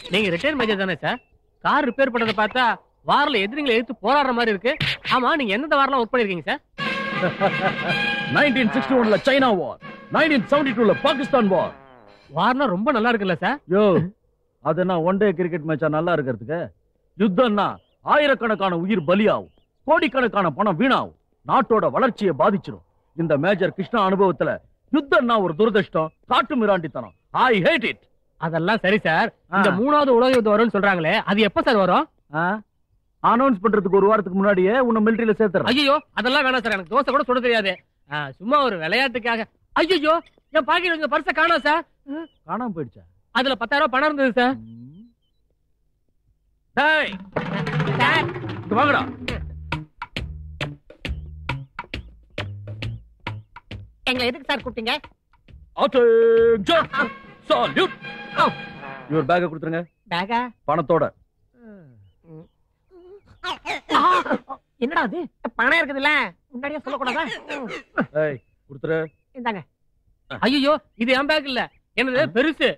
நீங்க retire major தானே sir car repair பண்றத பார்த்தா வாரில் எதிரிங்களை எடுத்து போராடுற மாதிரி இருக்கு ஆமா நீங்க எந்தெந்த வாரில் ஒர்க் பண்ணிருக்கீங்க சார் நைன்டீன் சிக்ஸ்டி ஒன்ல சைனா வார் நைன்டீன் செவன்டி டூல பாகிஸ்தான் வார் வார்னா ரொம்ப நல்லா இருக்குல்ல சார் யோ அது என்ன ஒன் டே கிரிக்கெட் மேட்சா நல்லா இருக்கிறதுக்கு யுத்தம்னா ஆயிரக்கணக்கான உயிர் பலியாகும் கோடிக்கணக்கான பணம் வீணாகும் நாட்டோட வளர்ச்சியை பாதிச்சிடும் இந்த மேஜர் கிருஷ்ணா அனுபவத்துல யுத்தம்னா ஒரு துரதிர்ஷ்டம் காட்டு மிராண்டித்தனம் ஐ ஹேட் இட் அதெல்லாம் சரி சார் இந்த மூணாவது உலக யுத்தம் வரும்னு சொல்றாங்களே அது எப்ப சார் வரும் அனௌன்ஸ் பண்றதுக்கு ஒரு வாரத்துக்கு முன்னாடியே உன்னை மிலிட்டரியில சேர்த்துறேன் ஐயோ அதெல்லாம் வேணாம் சார் எனக்கு தோசை கூட சுட தெரியாது ஆ, சும்மா ஒரு விளையாட்டுக்காக ஐயோ என் பாக்கெட் இருந்த பர்ஸ காணோம் சார் காணாம போயிடுச்சா அதுல பத்தாயிரம் ரூபாய் பணம் இருந்தது சார் டேய் இங்க வாங்கடா எங்களை எதுக்கு சார் கூப்பிட்டீங்க Attention! Salute! இவர் பேக்க கொடுத்துருங்க பேகா பணத்தோட என்னடா அது பணம் இருக்குதுல்ல முன்னாடியே சொல்லக்கூடாதா ஏய் கொடுத்துரு இந்தாங்க ஐயோ இது என் பேக் இல்ல என்னது பெருசு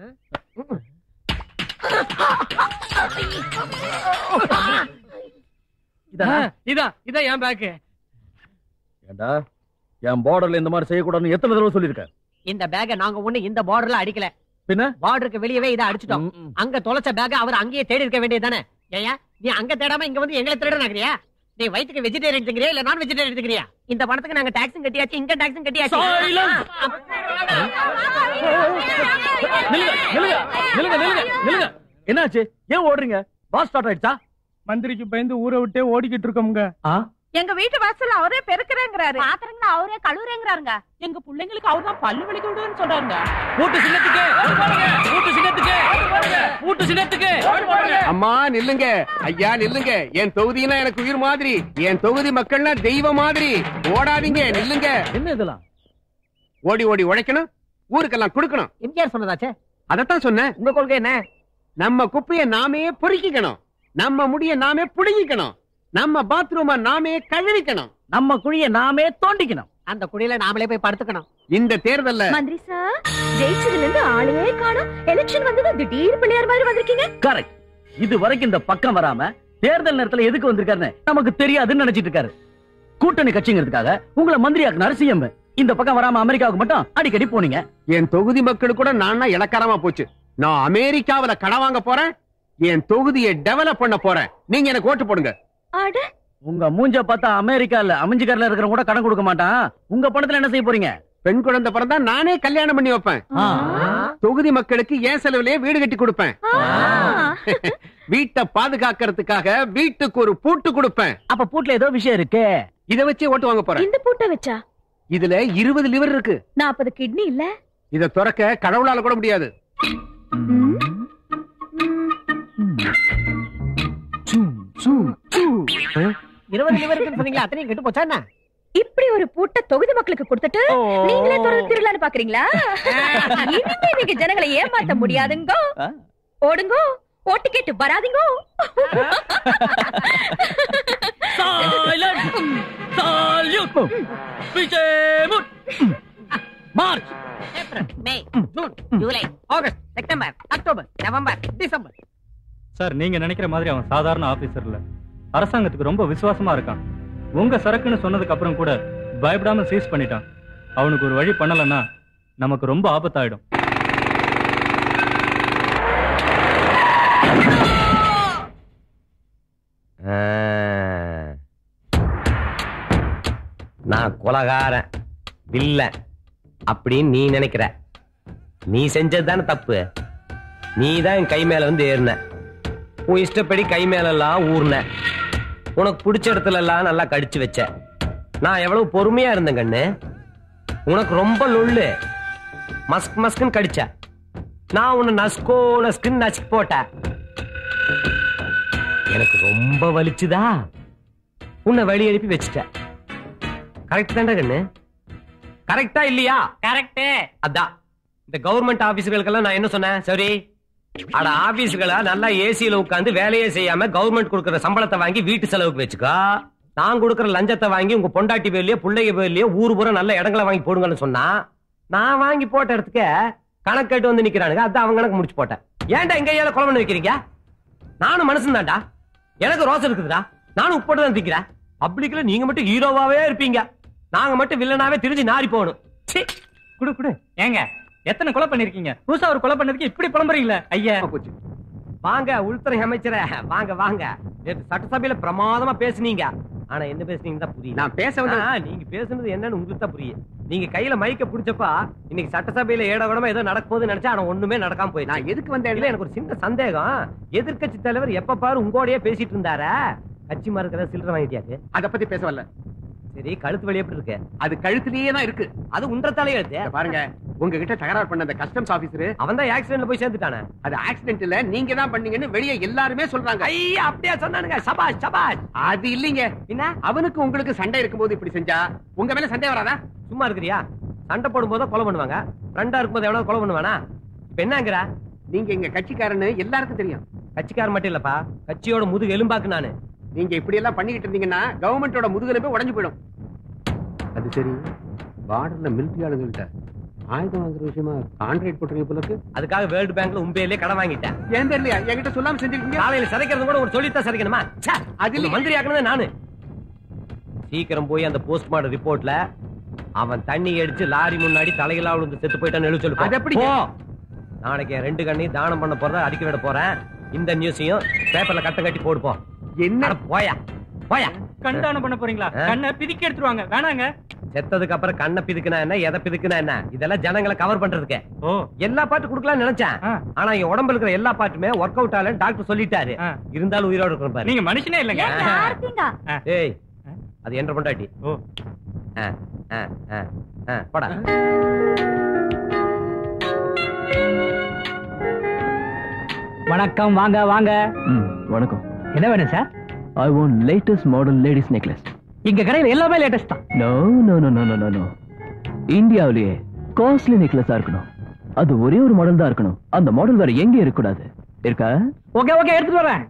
இதானா? ஆ, இதான் இதான் என் பேக் ஏண்டா என் பார்டர்ல இந்த மாதிரி செய்யக்கூடாதுன்னு எத்தனை தடவை சொல்லியிருக்கேன் இந்த பேக்க நாங்க ஒண்ணு இந்த பார்டர்ல அடிக்கல பின்ன பார்டருக்கு வெளியவே இதை அடிச்சிட்டோம் அங்க தொலைச்ச பேக்க அவர் அங்கேயே தேடி இருக்க வேண்டியதானே ஏயா நீ அங்க தேடாம இங்க வந்து எங்களை தேட நகரியா நீ வயிற்றுக்கு வெஜிடேரியன் திங்கிறியா இல்ல நான் வெஜிடேரியன் திங்கிறியா இந்த பணத்துக்கு நாங்க டாக்ஸும் கட்டியாச்சு இன்கம் டாக்ஸும் கட்டியாச்சு நில்லுங்க நில்லுங்க நில்லுங்க நில்லுங்க நில்லுங்க என்னாச்சு ஏன் ஓடுறீங்க பாஸ் ஸ்டார்ட் ஆயிடுச்சா மந்திரிக்கு பயந்து ஊரை விட்டே ஓடிக்கிட்டு இருக்கோம்ங்க எங்க வீட்டு வாசல்ல அவரே பெருக்கிறேங்கிறாரு பாத்திரங்கள அவரே கழுவுறேங்கிறாருங்க எங்க பிள்ளைங்களுக்கு அவர்தான் பல்லு வலிக்க விடுன்னு சொல்றாருங்க கூட்டு சின்னத்துக்கு கூட்டு சின்னத்துக்கு கூட்டு சின்னத்துக்கு அம்மா நில்லுங்க ஐயா நில்லுங்க என் தொகுதினா எனக்கு உயிர் மாதிரி என் தொகுதி மக்கள்னா தெய்வ மாதிரி ஓடாதீங்க நில்லுங்க என்ன இதெல்லாம் ஓடி ஓடி உழைக்கணும் ஊருக்கெல்லாம் கொடுக்கணும் எம்ஜிஆர் சொன்னதாச்சே அதத்தான் சொன்னேன் உங்க கொள்கை என்ன நம்ம குப்பைய நாமே பொறுக்கிக்கணும் நம்ம முடிய நாமே புடுங்கிக்கணும் நம்ம பாத்ரூம நாமே கழுவிக்கணும் நம்ம குழிய நாமே தோண்டிக்கணும் அந்த குடியில நாமளே போய் படுத்துக்கணும் இந்த தேர்தல்ல மந்திரி சார் ஜெயிச்சதுல இருந்து ஆளையே காணும் எலெக்ஷன் வந்தது திடீர் பிள்ளையார் மாதிரி வந்திருக்கீங்க கரெக்ட் இது வரைக்கும் இந்த பக்கம் வராம தேர்தல் நேரத்துல எதுக்கு வந்திருக்காருன்னு நமக்கு தெரியாதுன்னு நினைச்சிட்டு இருக்காரு கூட்டணி கட்சிங்கிறதுக்காக உங்களை மந்திரியாக்குனாரு சிஎம் இந்த பக்கம் வராம அமெரிக்காவுக்கு மட்டும் அடிக்கடி போனீங்க என் தொகுதி மக்கள் கூட நான் இலக்காரமா போச்சு நான் அமெரிக்காவுல கடன் வாங்க போறேன் என் தொகுதியை டெவலப் பண்ண போறேன் நீங்க எனக்கு ஓட்டு போடுங்க அட உங்க மூஞ்ச பார்த்தா அமெரிக்கால அமைஞ்சுக்காரில் இருக்கிறவங்க கூட கடன் கொடுக்க மாட்டான் உங்க பணத்துல என்ன செய்ய போறீங்க பெண் குழந்தை பிறந்தா நானே கல்யாணம் பண்ணி வைப்பேன் தொகுதி மக்களுக்கு ஏன் செலவுலயே வீடு கட்டி கொடுப்பேன் வீட்டை பாதுகாக்கிறதுக்காக வீட்டுக்கு ஒரு பூட்டு கொடுப்பேன் அப்ப பூட்ல ஏதோ விஷயம் இருக்கு இத வச்சு ஓட்டு வாங்க போறேன் இந்த பூட்டை வச்சா இதுல இருபது லிவர் இருக்கு நாற்பது கிட்னி இல்ல இத துறக்க கடவுளால கூட முடியாது இருபது லிவருக்கு சொன்னீங்களா அத்தனையும் கெட்டு போச்சா என்ன இப்படி ஒரு பூட்டை தொகுதி மக்களுக்கு கொடுத்துட்டு நீங்களே தொடர்ந்து திருடலான்னு பாக்குறீங்களா இனிமே நீங்க ஜனங்களை ஏமாத்த முடியாதுங்க ஓடுங்க ஓட்டு கேட்டு வராதீங்க March April May June July August September October November December sir நீங்க நினைக்கிற மாதிரி அவன் சாதாரண ஆபீசர் இல்ல அரசாங்கத்துக்கு ரொம்ப விசுவாசமா இருக்கான் உங்க சரக்குன்னு சொன்னதுக்கு அப்புறம் கூட பயப்படாம சீஸ் பண்ணிட்டான் அவனுக்கு ஒரு வழி பண்ணலன்னா நமக்கு ரொம்ப ஆபத்தாயிடும் நான் கொலகாரன் வில்லன் அப்படின்னு நீ நினைக்கிற நீ செஞ்சது தானே தப்பு நீ தான் என் கை மேல வந்து ஏறின உன் இஷ்டப்படி கை மேலெல்லாம் ஊர்ன உனக்கு பிடிச்ச இடத்துல எல்லாம் நல்லா கடிச்சு வச்ச நான் எவ்வளவு பொறுமையா இருந்தேன் கண்ணு உனக்கு ரொம்ப லொள்ளு மஸ்க் மஸ்குன்னு கடிச்ச நான் உன்னை நஸ்கோ நஸ்குன்னு நசுக்கு போட்டேன் எனக்கு ரொம்ப வலிச்சுதா உன்னை வழி எழுப்பி வச்சுட்டேன் கரெக்ட் தான்டா கண்ணு கரெக்டா இல்லையா கரெக்ட் அதான் இந்த கவர்மெண்ட் ஆபீஸ்களுக்கெல்லாம் நான் என்ன சொன்னேன் சரி அட ஆபீஸ்களா நல்லா ஏசியில உட்கார்ந்து வேலையே செய்யாம கவர்மெண்ட் கொடுக்கற சம்பளத்தை வாங்கி வீட்டு செலவுக்கு வச்சுக்கோ நான் கொடுக்கற லஞ்சத்தை வாங்கி உங்க பொண்டாட்டி பேர்லயோ பிள்ளைங்க பேர்லயோ ஊர் பூரா நல்ல இடங்களை வாங்கி போடுங்கன்னு சொன்னா நான் வாங்கி போட்ட இடத்துக்கு கணக்கெட்டு வந்து நிக்கிறானுங்க அதான் அவங்க கணக்கு முடிச்சு போட்டேன் ஏன்டா எங்க கையால கொலை பண்ணி வைக்கிறீங்க நானும் மனுஷன் தான்டா எனக்கு ரோசம் இருக்குதுடா நானும் உப்போட்டு தான் திக்கிறேன் பப்ளிக்ல நீங்க மட்டும் ஹீரோவாவே இருப்பீங்க நாங்க மட்டும் வில்லனாவே திரிஞ்சு நாரி போகணும் ச்சீ. குடு குடு ஏங்க எத்தனை கொலை பண்ணிருக்கீங்க புதுசா ஒரு கொலை பண்ணதுக்கு இப்படி புலம்புறீங்களே ஐயா போச்சு வாங்க உள்துறை அமைச்சரே வாங்க வாங்க நேற்று சட்டசபையில பிரமாதமா பேசுனீங்க ஆனா என்ன பேசுனீங்க தான் புரியல நான் பேச வந்து ஆ, நீங்க பேசுனது என்னன்னு உங்களுக்கு தான் புரியும் நீங்க கையில மைக்க புடிச்சப்பா இன்னைக்கு சட்டசபையில ஏட கூடமா ஏதோ நடக்க போகுதுன்னு நினைச்சா ஆனா ஒண்ணுமே நடக்காம போயிடுச்சு நான் எதுக்கு வந்தேன் இல்ல எனக்கு ஒரு சின்ன சந்தேகம் எதிர்க்கட்சி தலைவர் எப்ப பாரு உங்களோடயே பேசிட்டு இருந்தாரா கட்சி மரத்துல சில்லறை வாங்கிட்டியாரு அத பத்தி பேச வரல சரி கழுத்து வலி எப்படி இருக்கு அது கழுத்திலேயே தான் இருக்கு அது உன்ற தலையெழுத்து இத பாருங்க உங்ககிட்ட தகராறு பண்ண அந்த கஸ்டம்ஸ் ஆபீசர் அவன் தான் ஆக்சிடென்ட்ல போய் சேர்ந்துட்டானே அது ஆக்சிடென்ட் இல்ல நீங்க தான் பண்ணீங்கன்னு வெளியே எல்லாருமே சொல்றாங்க ஐயா அப்படியே சொன்னானுங்க சபாஷ் சபாஷ் அது இல்லீங்க என்ன அவனுக்கு உங்களுக்கு சண்டை இருக்கும்போது இப்படி செஞ்சா உங்க மேல சண்டை வராதா சும்மா இருக்கிறியா சண்டை போடும் போது கொலை பண்ணுவாங்க ஃப்ரெண்டா இருக்கும்போது எவ்வளவு கொலை பண்ணுவானா இப்ப என்னங்கிற நீங்க எங்க கட்சிக்காரன்னு எல்லாருக்கும் தெரியும் கட்சிக்காரன் மட்டும் இல்லப்பா கட்சியோட முதுகு எலும்பாக்கு நானு நீங்க இப்படி எல்லாம் பண்ணிக்கிட்டு இருந்தீங்கன்னா கவர்மெண்டோட முதுகெலும்பே உடைஞ்சு போயிடும் அது சரி பார்டர்ல மிலிட்டரி ஆளுங்கள்ட்ட ஆயுதம் வாங்குற விஷயமா கான்ட்ராக்ட் போட்டுருங்க போல இருக்கு அதுக்காக வேர்ல்டு பேங்க்ல உண்மையிலே கடன் வாங்கிட்டேன் ஏன் தெரியலையா என்கிட்ட சொல்லாம செஞ்சிருக்கீங்க காலையில சிதைக்கிறது கூட ஒரு சொல்லித்தான் சிதைக்கணுமா ச்சே, அது உன்னை மந்திரி ஆக்கணுது நானு சீக்கிரம் போய் அந்த போஸ்ட்மார்டம் ரிப்போர்ட்ல அவன் தண்ணி அடிச்சு லாரி முன்னாடி தலையில விழுந்து செத்து போயிட்டான்னு எழுதி சொல்லு அது எப்படிங்க? போ. நாளைக்கு என் ரெண்டு கண்ணையும் தானம் பண்ண போறதா அறிக்கை விட போறேன் இந்த நியூஸையும் பேப்பர்ல கட்டம் கட்டி போடுப்போம் என்ன போயா போயா கண்டானம் பண்ண போறீங்களா ஆ? கண்ணை பிதிக்கி எடுத்துருவாங்க வேணாங்க செத்ததுக்கு அப்புறம் கண்ணை பிதுக்குனா என்ன எதை பிதுக்குனா என்ன இதெல்லாம் ஜனங்களை கவர் பண்றதுக்கு ஓ எல்லா பாட்டு குடுக்கலாம்னு நினைச்சேன் ஆ. ஆனா என் உடம்புல இருக்கிற எல்லா பாட்டுமே ஒர்க் அவுட் ஆகலன்னு டாக்டர் சொல்லிட்டாரு ஆ. இருந்தாலும் உயிரோட இருக்கிற பாரு நீங்க மனுஷனே இல்லைங்க ஏங்க ஆர்த்திங்க ஏய் அது என்ற பொண்டாட்டி ஓ ஆ, ஆ, ஆ, ஆ, போடா வணக்கம் வாங்க வாங்க வணக்கம் என்ன வேணும் sir I want latest model ladies necklace இங்க கடையில எல்லாமே லேட்டஸ்ட் தான் no no no no no no இந்தியாவிலேயே காஸ்ட்லி நெக்லஸா இருக்கணும் அது ஒரே ஒரு மாடல் தான் இருக்கணும் அந்த மாடல் வேற எங்கேயும் இருக்கக்கூடாது இருக்கா ஓகே ஓகே எடுத்துட்டு வரேன்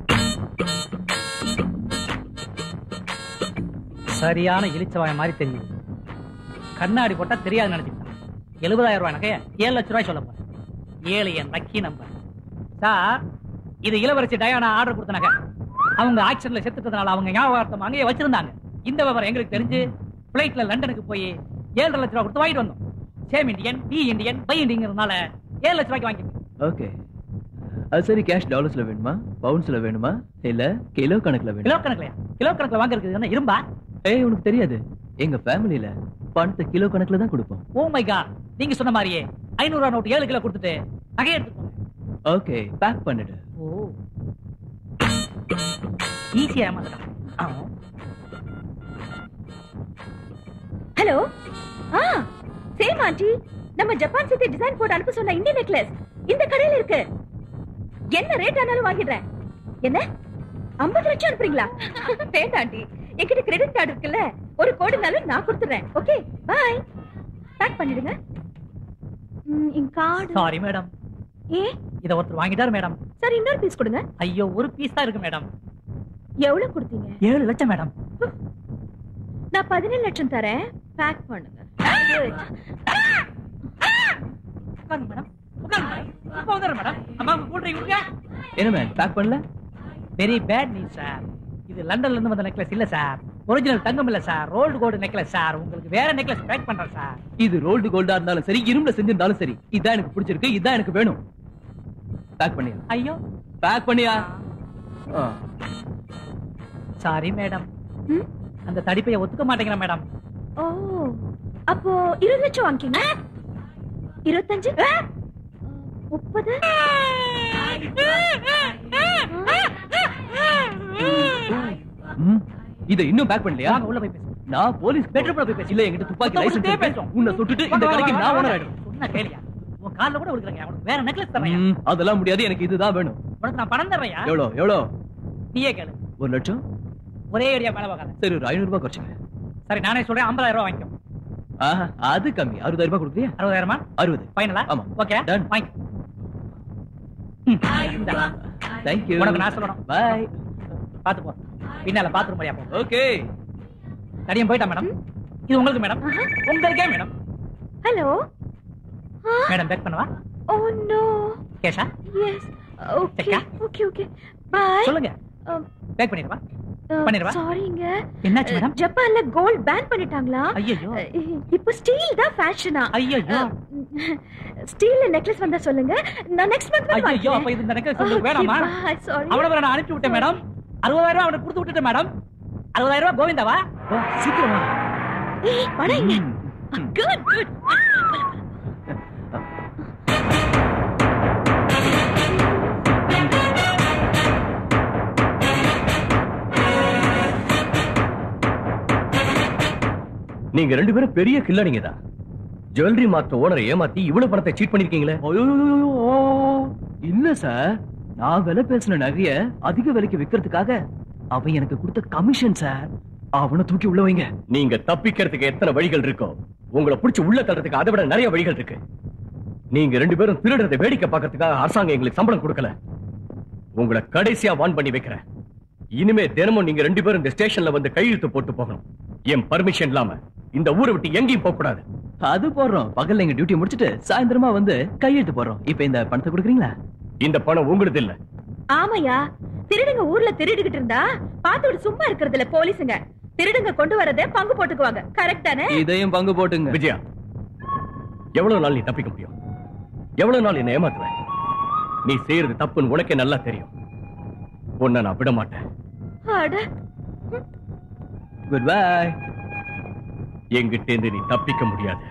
சரியான இளிச்சவாய மாதிரி தெரியுது கண்ணாடி போட்டா தெரியாது நினைச்சுக்கிட்டான் எழுபதாயிரம் ரூபாய் நகைய ஏழு லட்சம் ரூபாய் சொல்ல போறேன் ஏழு என் லக்கி நம்பர் சார் இது இளவரசி டயானா ஆர்டர் கொடுத்த நகை அவங்க ஆக்சிடென்ட்ல செத்துட்டதுனால அவங்க ஞாபகார்த்தம் அங்கேயே வச்சிருந்தாங்க இந்த விவரம் எங்களுக்கு தெரிஞ்சு பிளைட்ல லண்டனுக்கு போய் ஏழரை லட்சம் ரூபாய் கொடுத்து வாங்கிட்டு வந்தோம் same Indian be Indian buy இந்தியங்கிறதுனால ஏழு லட்சம் ரூபாய்க்கு வாங்கிட்டோம் ஓகே அது சரி கேஷ் டாலர்ஸ்ல வேணுமா பவுன்ஸ்ல வேணுமா இல்ல கிலோ கணக்குல கிலோ வேணுமா கணக்குலயா கிலோ கணக்குல வாங்குறதுக்கு என்ன இரும்பா ஏய் உனக்கு தெரியாது எங்க ஃபேமிலில பணத்தை கிலோ கணக்குல தான் கொடுப்போம் ஓ மை காட் நீங்க சொன்ன மாதிரியே ஐநூறு ரூபா நோட்டு ஏழு கிலோ கொடுத்துட்டு நகையை எடுத்துட்டு போங்க ஓகே பேக் பண்ணிடு ஓ ஈஸியா ஏமாத்தலாம் ஹலோ ஆ சேம் ஆண்டி நம்ம ஜப்பான் சிட்டி டிசைன் போட்டு அனுப்ப சொன்ன இந்தியன் நெக்லஸ் இந்த கடையில இருக்கு என்ன ரேட் ஆனாலும் வாங்கிடுறேன் என்ன 50 லட்சம் அனுப்புறீங்களா வேண்டாம் ஆண்டி என்கிட்ட கிரெடிட் கார்டு இருக்குல்ல ஒரு கோடுனாலும் நான் கொடுத்துறேன் ஓகே பை பேக் பண்ணிடுங்க இன் கார்டு சாரி மேடம் ஏ இத ஒருத்தர் வாங்கிட்டாரு மேடம் சரி இன்னொரு பீஸ் கொடுங்க ஐயோ ஒரு பீஸ் தான் இருக்கு மேடம் எவ்வளவு கொடுத்தீங்க ஏழு லட்சம் மேடம் நான் பதினேழு லட்சம் தரேன் பேக் பண்ணுங்க உட்காருங்க மேடம் உட்காருங்க மேடம் இப்ப வந்துடுறேன் மேடம் அம்மா கூல் ட்ரிங்க் கொடுங்க என்ன மேம் பேக் பண்ணல வெரி பேட் நியூஸ் சார் இது லண்டன்ல இருந்து வந்த நெக்லஸ் இல்ல சார் ஒரிஜினல் தங்கம் இல்ல sir rolled gold necklace sir உங்களுக்கு வேற நெக்லஸ் பேக் பண்றேன் சார் இது ரோல்டு கோல்டா இருந்தாலும் சரி இரும்புல செஞ்சிருந்தாலும் சரி இதான் எனக்கு பிடிச்சிருக்கு இதான் எனக்கு வேணும் பேக் பண்ணியா ஐயோ பேக் பண்ணியா ஆ. சாரி மேடம் ம்? அந்த தடிப்பைய ஒத்துக்க மாட்டேங்கிறேன் மேடம் ஓ அப்போ இருபது லட்சம் வாங்கிக்கங்க இருபத்தஞ்சு முப்பது ம். இதை இன்னும் பேக் பண்ணலையா வாங்க உள்ள போய் பேசுவோம் நான் போலீஸ் பெட்ரோல் போய் பேசு இல்ல என்கிட்ட துப்பாக்கி மொத்தம் லைசென்ஸ் கொடுத்தே இருக்கு. பேசுவோம். உன்னை சுட்டுட்டு இந்த வாங்க, கடைக்கு வாங்க, நான் வாங்க. ஓனர் ஆயிடும் சொன்னா கேளியா உன் கால்ல கூட விழுக்கிறேன் உனக்கு வேற நெக்லஸ் தரேன் ம், அதெல்லாம் முடியாது எனக்கு இதுதான் வேணும் உனக்கு நான் பணம் தர்றேன் எவ்வளோ எவ்வளோ நீயே கேளு ஒரு லட்சம் ஒரே ஏரியா மேல வாங்காத சரி ஒரு ஐநூறு ரூபாய் குறைச்சுங்க சரி நானே சொல்றேன் ஐம்பதாயிரம் ரூபாய் வாங்கிக்கோ ஆஹா, அது கம்மி அறுபதாயிரம் ரூபாய் கொடுக்குறியா அறுபதாயிரமா அறுபது ஃபைனலா ஆமா. Okay Done. வாங்கிக்கோ ம், இந்தா. தேங்க்யூ உனக்கு நான் சொல்லணும் பாய் பாத்து போ பின்னால பாத்ரூம் வழியா போ ஓகே தடியும் போயிட்டா மேடம் இது உங்களுக்கு மேடம் ஆஹா. உங்களுக்கே மேடம் ஹலோ மேடம் பேக் பண்ணவா ஓ நோ கேஷா எஸ் ஓகே செக்கா? ஓகே ஓகே பை சொல்லுங்க பேக் பண்ணிடுவா பண்ணிடுவா? சாரிங்க என்னாச்சு மேடம் ஜப்பான்ல கோல்ட் பேன் பண்ணிட்டாங்களா ஐயோ இப்போ ஸ்டீல் தான் ஃபேஷனா ஐயோ ஸ்டீல்ல நெக்லஸ் வந்தா சொல்லுங்க நான் நெக்ஸ்ட் மந்த் ஐயோ அப்ப இது இந்த நெக்லஸ் உங்களுக்கு வேணாமா சாரி அவனை நான் அனுப்பி விட்டேன் மேடம் அறுபதாயிரம் ரூபாய் அவனுக்கு கொடுத்து விட்டுட்டேன் மேடம் அறுபதாயிரம் ரூபாய் கோவிந்தாவா ஓ, சீக்கிரமா ஏய் படம் இங்க குட் குட் நீங்க ரெண்டு பேரும் பெரிய கில்லாடிங்க தான் ஜுவல்லரி மார்ட் ஓனரை ஏமாத்தி இவ்வளவு பணத்தை சீட் பண்ணிருக்கீங்களே இல்ல சார் நான் விலை பேசின நகைய அதிக விலைக்கு விக்கிறதுக்காக அவன் எனக்கு கொடுத்த கமிஷன் சார் அவனை தூக்கி உள்ள வைங்க நீங்க தப்பிக்கிறதுக்கு எத்தனை வழிகள் இருக்கோ உங்களை பிடிச்சு உள்ள தள்ளுறதுக்கு அதை விட நிறைய வழிகள் இருக்கு நீங்க ரெண்டு பேரும் திருடுறதை வேடிக்கை பார்க்கறதுக்காக அரசாங்கம் எங்களுக்கு சம்பளம் கொடுக்கல உங்களை கடைசியா வான் பண்ணி வைக்கிறேன் இனிமே தினமும் நீங்க ரெண்டு பேரும் இந்த ஸ்டேஷன்ல வந்து கையெழுத்து போட்டு போகணும் என் பர்மிஷன் இல்லாம இந்த ஊரை விட்டு எங்கேயும் போக கூடாது அது போடுறோம் பகல்ல எங்க டியூட்டி முடிச்சிட்டு சாயந்தரமா வந்து கையெழுத்து போடுறோம் இப்ப இந்த பணத்தை கொடுக்குறீங்களா இந்த பணம் உங்களுது இல்ல ஆமாயா திருடுங்க ஊர்ல திருடிக்கிட்டு இருந்தா பாத்துட்டு சும்மா இருக்கிறது இல்ல போலீஸுங்க திருடுங்க கொண்டு வரதை பங்கு போட்டுக்குவாங்க கரெக்ட் தானே இதையும் பங்கு போட்டுங்க விஜயா எவ்வளவு நாள் நீ தப்பிக்க முடியும் எவ்வளவு நாள் என்ன ஏமாத்துவேன் நீ செய்யறது தப்புன்னு உனக்கே நல்லா தெரியும் உன்னை நான் விட மாட்டேன் அட குட் பை எங்கிட்ட இருந்து நீ தப்பிக்க முடியாது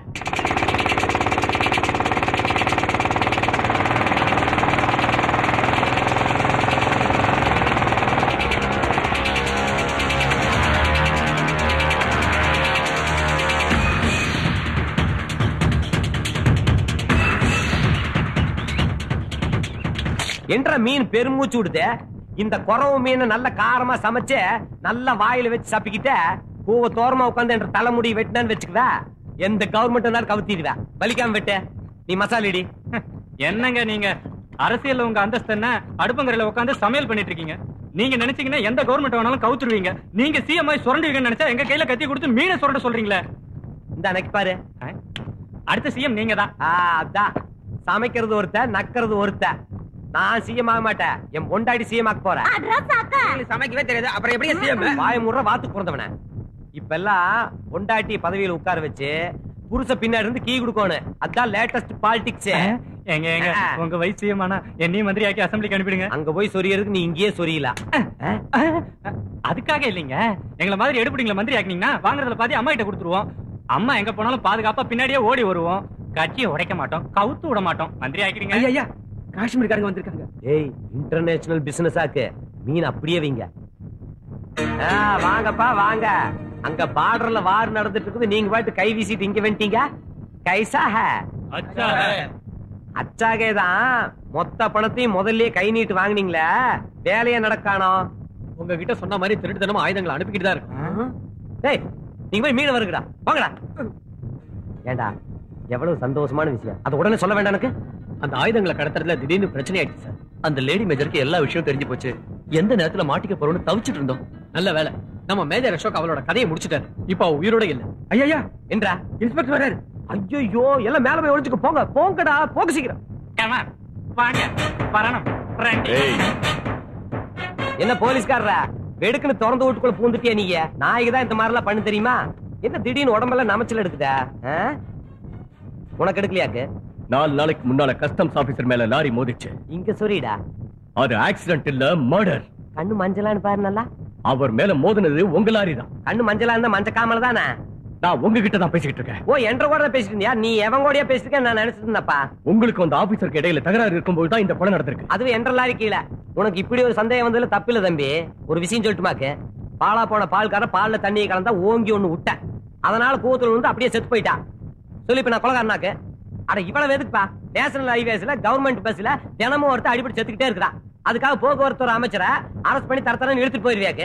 என்ற மீன் பெருமூச்சு விடுது இந்த குறவு மீன் நல்ல காரமா சமைச்சு நல்ல வாயில வச்சு சப்பிக்கிட்ட பூவ தோரமா உட்காந்து என்ற தலைமுடி வெட்டினான்னு வச்சுக்குவ எந்த கவர்மெண்ட் கவுத்திடுவ வலிக்காம வெட்டு நீ மசாலிடி என்னங்க நீங்க அரசியல்ல உங்க அந்தஸ்து என்ன அடுப்பங்கரையில உட்காந்து சமையல் பண்ணிட்டு இருக்கீங்க நீங்க நினைச்சீங்கன்னா எந்த கவர்மெண்ட் வேணாலும் கவுத்துருவீங்க நீங்க சிஎம் ஆகி சுரண்டுவீங்கன்னு நினைச்சா எங்க கையில கத்தி கொடுத்து மீனை சுரண்ட சொல்றீங்களே இந்த அன்னைக்கு பாரு ஆ? அடுத்த சிஎம் நீங்க தான் ஆ, அதான் சமைக்கிறது ஒருத்த நக்கிறது ஒருத்த நான் சிஎம் ஆக மாட்டேன் என் பொண்டாடி சிஎம் ஆக்க போறேன் சமைக்கவே தெரியாது அப்புறம் எப்படி சிஎம் வாய முறை வாத்து பிறந்தவன இப்ப எல்லாம் பொண்டாட்டி பதவியில உட்கார வச்சு புருஷ பின்னாடி இருந்து கீ கொடுக்கணும் அதான் லேட்டஸ்ட் பாலிடிக்ஸ் எங்க எங்க உங்க வயசு சிஎம் ஆனா என்னையும் மந்திரி ஆக்கி அசம்பிளிக்கு அனுப்பிடுங்க அங்க போய் சொரியறதுக்கு நீ இங்கேயே சொரியலாம் அதுக்காக இல்லைங்க எங்களை மாதிரி எடுப்பிடிங்களா மந்திரி ஆக்கினீங்கன்னா வாங்குறதுல பாதி அம்மா கிட்ட கொடுத்துருவோம் அம்மா எங்க போனாலும் பாதுகாப்பா பின்னாடியே ஓடி வருவோம் கட்சியை உடைக்க மாட்டோம் கவுத்து விட மாட்டோம் மந்திரி ஆக்கிறீங்க ஐயா ஐயா காஷ்மீர்காரங்க வந்திருக்காங்க ஏய் இன்டர்நேஷனல் பிசினஸ் ஆக்கு மீன் அப்படியே வைங்க ஆ, வாங்கப்பா வாங்க அங்க பார்டர்ல வார் நடந்துட்டு இருக்குது நீங்க பாட்டு கை வீசிட்டு இங்க வந்துட்டீங்க கைசா ஹே அச்சா அச்சாகே தான் மொத்த பணத்தையும் முதல்லயே கை நீட்டு வாங்குனீங்களே வேலையே நடக்கானோ உங்ககிட்ட சொன்ன மாதிரி திருட்டுத்தனமா ஆயுதங்களை அனுப்பிக்கிட்டு தான் இருக்கும் டேய் நீங்க போய் மீன் வருங்கடா வாங்கடா ஏண்டா எவ்வளவு சந்தோஷமான விஷயம் அது உடனே சொல்ல வேண்டாம் எனக்கு அந்த ஆயுதங்களை கடத்துறதுல திடீர்னு பிரச்சனை ஆயிடுச்சு சார் அந்த லேடி மேஜருக்கு எல்லா விஷயம் தெரிஞ்சு போச்சு எந்த நேரத்துல மாட்டிக்க போறோம்னு தவிச்சிட்டு இருந்தோம் நல்ல வேலை நம்ம மேஜர் அசோக் அவளோட கதையை முடிச்சிட்டாரு இப்ப அவ உயிரோட இல்ல ஐயா என்றா இன்ஸ்பெக்டர் வராரு ஐயோ எல்லாம் மேல போய் ஒளிஞ்சுக்க போங்க போங்கடா போக சீக்கிரம் Come on. வாங்க வரணும் ரெண்டு என்ன போலீஸ்காரரா வெடுக்குன்னு திறந்து வீட்டுக்குள்ள பூந்துட்டியா நீங்க நாய்க்கு தான் இந்த மாதிரி எல்லாம் பண்ணு தெரியுமா என்ன திடீர்னு உடம்பெல்லாம் நமச்சல் எடுக்குதா ஆ? உனக்கு எடுக்கலையாக்கு நாலு நாளைக்கு முன்னால கஸ்டம்ஸ் ஆபீசர் மேல லாரி மோதிச்சு இங்க சொல்லிடா அது ஆக்சிடென்ட் இல்ல மர்டர் கண்ணு மஞ்சளான்னு பாரு நல்லா அவர் மேல மோதினது உங்க லாரி தான் கண்ணு மஞ்சளா இருந்தா மஞ்ச காமல தானே நான் உங்ககிட்ட தான் பேசிக்கிட்டு இருக்கேன் ஓ என்ற கூட தான் பேசிட்டு இருந்தியா நீ எவன் கூடயா பேசிட்டு இருக்க நான் நினைச்சிட்டு இருந்தப்பா உங்களுக்கு அந்த ஆபீசருக்கு இடையில தகராறு இருக்கும்போது தான் இந்த கொலை நடந்திருக்கு அதுவும் என்ற லாரி கீழே உனக்கு இப்படி ஒரு சந்தேகம் வந்ததுல தப்பில்ல தம்பி ஒரு விஷயம் சொல்லட்டுமாக்கு பாலா போன பால்காரன் பால்ல தண்ணியை கலந்தா ஓங்கி ஒண்ணு விட்டேன் அதனால கூத்துல வந்து அப்படியே செத்து போயிட்டா சொல்லி இப்ப நான் கொலகாரனாக்கு அட இவ்வளவு எதுக்குப்பா நேஷனல் ஹைவேஸ்ல கவர்மெண்ட் பஸ்ல தினமும் ஒருத்தர் அடிபடி செத்துக்கிட்டே இருக்கிறா அதுக்காக போக்குவரத்து ஒரு அமைச்சரை அரெஸ்ட் பண்ணி தரத்தரன்னு இழுத்துட்டு போயிருவியாக்கு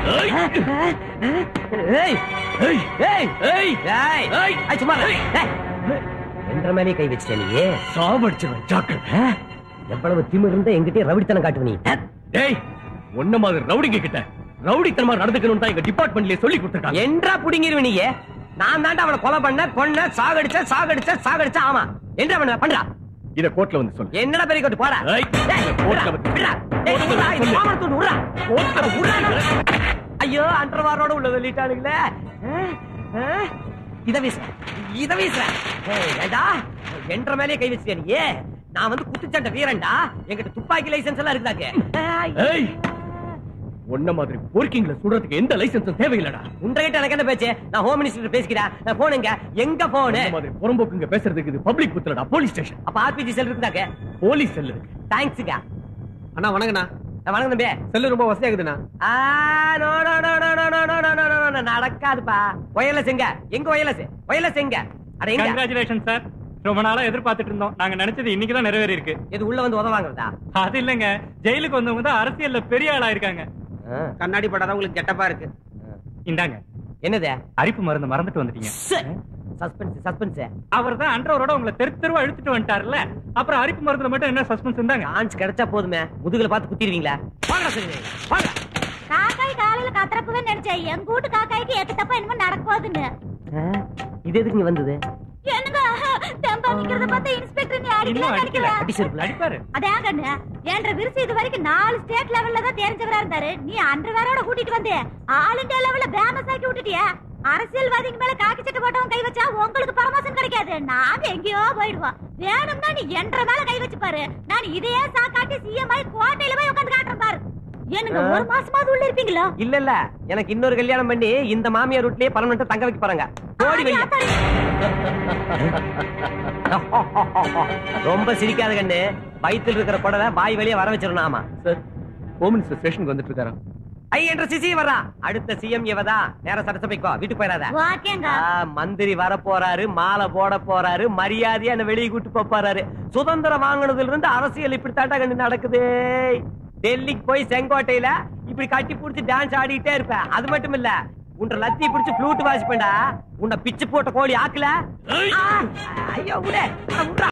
ஏய் ஏய் ஏய் ஏய் ஏய் ஏய் சும்மா இரு. ஏய். என்ற மேலே கை வச்சிட்ட நீ சாவடிச்சிருவேன் ஜாக்கிரதை எவ்வளவு திமிர் இருந்தா எங்கிட்டே ரவிடித்தனம் காட்டுவ நீ டேய் ஒன்ன மாதிரி ரவுடிங்க கிட்ட ரவுடித்தனமா நடந்துக்கணும் தான் எங்க டிபார்ட்மெண்ட்லயே சொல்லி கொடுத்துருக்காங்க என்றா புடிங்கிருவ நீங்க நான் தாண்டா அவளை கொலை பண்ண கொன்ன சாகடிச்ச சாகடிச்ச சாகடிச்ச ஆமா என்றா பண்ண பண்றா இத கோர்ட்ல வந்து சொல்லு என்னடா பெரிய கோட்டு போடா ஏய், டேய், கோர்ட்ல விட்றா, வந்து விட்றா. டேய், கோர்ட்ல விட்றா, வந்து இந்த சொல்லு. மாமரத்தை ஒண்ணு விட்றா. கோர்ட்ல வந்து விட்றா. ஐயோ அண்டர்வாரோட உள்ள சொல்லிட்டானுங்களே ஆ, ஆ, இத வீச இத வீச ஏண்டா என்ற மேலே கை வச்சியா நீ நான் வந்து குத்துச்சண்டை வீரன்டா என்கிட்ட துப்பாக்கி லைசென்ஸ் எல்லாம் இருக்குதாக்கு ஏய் உன்ன மாதிரி போர்க்கிங்ல சுடுறதுக்கு எந்த லைசென்ஸும் தேவையில்லடா உன்கிட்ட எனக்கு என்ன பேச்சு நான் ஹோம் மினிஸ்டர் பேசிக்கிறேன் போன் எங்க எங்க போனு இந்த மாதிரி புறம்போக்குங்க பேசுறதுக்கு இது பப்ளிக் புத்தலடா போலீஸ் ஸ்டேஷன் அப்ப ஆர்பிஜி செல் இருக்குதாக்கு போலீஸ் செல் இருக்கு தேங்க்ஸுங்க அண்ணா வணக்கண்ணா வணக்கம் தம்பி செல்லு ரொம்ப வசதியாகுதுண்ணா ஆ, no, no, no, no, no, no, no, no, no, no, no, நடக்காதுப்பா ஒயர்லெஸ் எங்க எங்க ஒயர்லெஸ் ஒயர்லெஸ் எங்க அட எங்க கங்க்ராச்சுலேஷன் சார் ரொம்ப நாளா எதிர்பார்த்துட்டு இருந்தோம் நாங்க நினைச்சது இன்னைக்கு தான் நிறைவேறி இருக்கு இது உள்ள வந்து உதவாங்கிறதா அது இல்லங்க ஜெயிலுக்கு வந்தவங்க தான் அரசியல்ல பெரிய ஆளா இருக்காங்க கண்ணாடி படாதான் உங்களுக்கு கெட்டப்பா இருக்கு இந்தாங்க என்னது அரிப்பு மருந்து மறந்துட்டு வந்துட்டீங்க சஸ்பென்ஸ் சஸ்பென்ஸ் அவர் தான் அன்றவரோட உங்களை தெரு தெருவா இழுத்துட்டு வந்துட்டாருல்ல அப்புறம் அரிப்பு மருந்துல மட்டும் என்ன சஸ்பென்ஸ் இருந்தாங்க சான்ஸ் கிடைச்சா போதுமே முதுகுல பார்த்து குத்திடுவீங்களா வாங்கடா சரி வாங்க காக்காய் காலையில கத்துறப்பவே நினைச்சேன் எங்க வீட்டு காக்காய்க்கு எக்கு தப்பா என்னமோ நடக்க போகுதுன்னு இது எதுக்கு இங்க வந்தது என்னங்க தெம்பா நிக்கிறத பார்த்தா இன்ஸ்பெக்டர் நீ இன்னும் அடிக்கல அடிக்கல நினைக்கிறேன் அடி செருப்புல அடிப்பாரு அதான் கண்ணு என்ற விரிசு இது வரைக்கும் நாலு ஸ்டேட் லெவல்ல தான் தெரிஞ்சவரா இருந்தாரு நீ அண்டர்வேரோட கூட்டிட்டு வந்து ஆல் இந்தியா லெவல்ல ஃபேமஸ் ஆக்கி விட்டுட்டியா அரசியல்வாதிங்க மேல காக்கி சட்டை போட்டவன் கை வச்சா உங்களுக்கு பரமோஷன் கிடைக்காது நாங்க எங்கேயோ போயிடுவோம் வேணும்னா நீ என்ற மேல கை வச்சு பாரு நான் இதையே சாக்காட்டி சிஎம் ஆகி கோட்டையில போய் உட்காந்து காட்டுறேன் பாரு எனக்கு ஒரு மாசமாவது உள்ள இருப்பீங்களா இல்ல இல்ல எனக்கு இன்னொரு கல்யாணம் பண்ணி இந்த மாமியார் வீட்லயே பர்மனெண்டா தங்க வைக்க போறாங்க ஓடி வெளிய ரொம்ப சிரிக்காத கண்ணு வயித்துல இருக்கிற குடலை வாய் வெளியே வர வச்சிடணும் ஆமா சார் ஹோம் மினிஸ்டர் ஸ்டேஷனுக்கு வந்துட்டு இருக்காராம் ஐ என்ற சிசி வரா அடுத்த சிஎம் இவதா நேர சட்டசபைக்கோ வீட்டுக்கு போயிடாத ஓகேங்க ஆ, மந்திரி வர போறாரு மாலை போட போறாரு மரியாதையா என்ன வெளியே கூட்டு போப் போறாரு சுதந்திரம் வாங்கினதுல இருந்து அரசியல் இப்படி தாண்டா கண்டு நடக்குது டெல்லிக்கு போய் செங்கோட்டையில இப்படி கட்டி புடிச்சு டான்ஸ் ஆடிட்டே இருப்பேன் அது மட்டும் இல்ல உன்னை லத்தி பிடிச்சு ஃப்ளூட் வாசிப்பேன்டா உன்னை பிச்சு போட்ட கோழி ஆக்கல ஆ, ஐயோ விடு, அட, விட்றா.